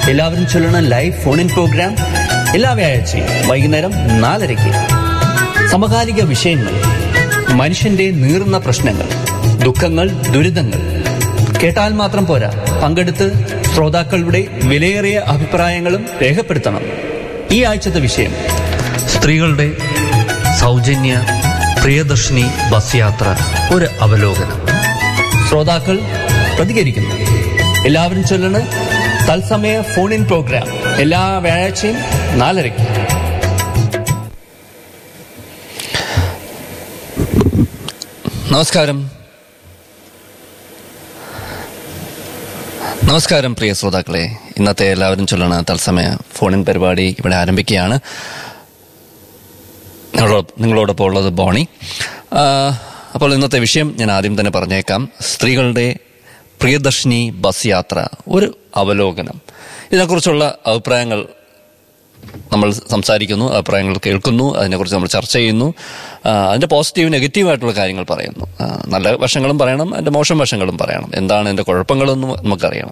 എല്ലാവരും ചൊല്ലണ live phone in programme എല്ലാ വ്യാഴാഴ്ചയും വൈകുന്നേരം നാലരയ്ക്ക് സമകാലിക വിഷയങ്ങൾ മനുഷ്യന്റെ നീറുന്ന പ്രശ്നങ്ങൾ ദുഃഖങ്ങൾ ദുരിതങ്ങൾ കേട്ടാൽ മാത്രം പോരാ പങ്കെടുത്ത് ശ്രോതാക്കളുടെ വിലയേറിയ അഭിപ്രായങ്ങളും രേഖപ്പെടുത്തണം ഈ ആഴ്ചത്തെ വിഷയം സ്ത്രീകളുടെ സൗജന്യ പ്രിയദർശിനി ബസ് യാത്ര ഒരു അവലോകനം ശ്രോതാക്കൾ പ്രതികരിക്കുന്നു എല്ലാവരും ചൊല്ലണ് തത്സമയ ഫോൺ ഇൻ പ്രോഗ്രാം എല്ലാ വ്യാഴാഴ്ചയും നാലരയ്ക്ക് നമസ്കാരം നമസ്കാരം പ്രിയ ശ്രോതാക്കളെ ഇന്നത്തെ എല്ലാവരും ചൊല്ലണ തത്സമയ ഫോണിൻ പരിപാടി ഇവിടെ ആരംഭിക്കുകയാണ് നിങ്ങളോ- നിങ്ങളോടൊപ്പം ഉള്ളത് ബോണി ആ, അപ്പോൾ ഇന്നത്തെ വിഷയം ഞാൻ ആദ്യം തന്നെ പറഞ്ഞേക്കാം സ്ത്രീകളുടെ പ്രിയദർശിനി ബസ് യാത്ര ഒരു അവലോകനം ഇതിനെക്കുറിച്ചുള്ള അഭിപ്രായങ്ങൾ നമ്മൾ സംസാരിക്കുന്നു അഭിപ്രായങ്ങൾ കേൾക്കുന്നു അതിനെക്കുറിച്ച് നമ്മൾ ചർച്ച ചെയ്യുന്നു ആ, അതിന്റെ പോസിറ്റീവ് നെഗറ്റീവ് ആയിട്ടുള്ള കാര്യങ്ങൾ പറയുന്നു ആ, നല്ല വശങ്ങളും പറയണം അതിന്റെ മോശം വശങ്ങളും പറയണം എന്താണ് അതിന്റെ കുഴപ്പങ്ങളെന്നും നമുക്കറിയണം